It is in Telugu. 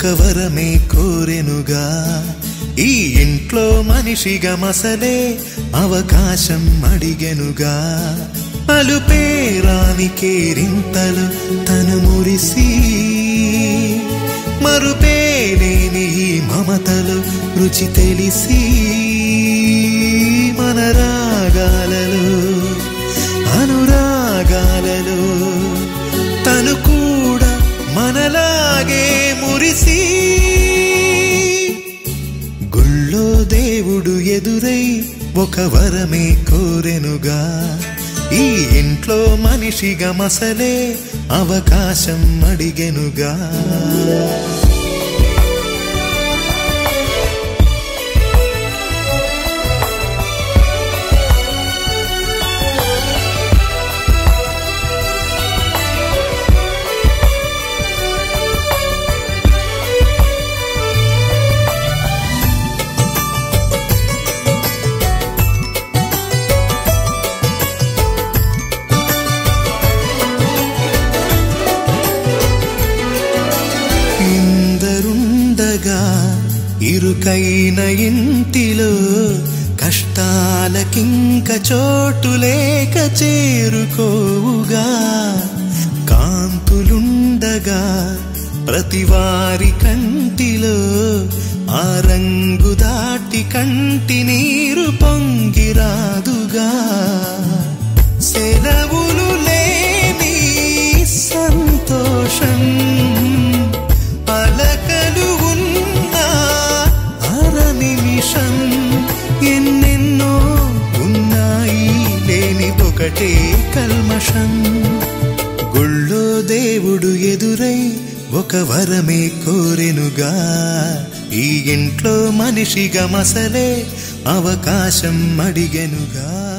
ఒక వరమే కోరెనుగా ఈ ఇంట్లో మనిషిగా మసలే అవకాశం అడిగెనుగా అలుపేరాని కేరింతలు తను మురిసి మరుపేలేని ఈ మమతలు రుచి తెలిసి మన రాగాలలో అనురాగాలలో తను కూడా మనలాగే మురిసి గుళ్ళో దేవుడు ఎదురై ఒక వరమే కోరెనుగా ఈ ఇంట్లో మనిషిగా మసలే అవకాశం అడిగెనుగా ఇందరుండగా ఇరుకైన ఇంటిలో కష్టాలకింక చోటు లేక చేరుకోవుగా కాంతులుండగా ప్రతివారి కంటిలో ఆ రంగు దాటి కంటి నీరు పొంగిరాదుగా సెలవులు లేని సంతోషం పలకలు ఉన్న అర నిమిషం ఎన్నెన్నో ఉన్నాయి లేనిదొకటే కల్మషం గుళ్ళో దేవుడు ఎదురై ఒక వరమే కోరెనుగా ఈ ఇంట్లో మనిషిగా మసలే అవకాశం అడిగెనుగా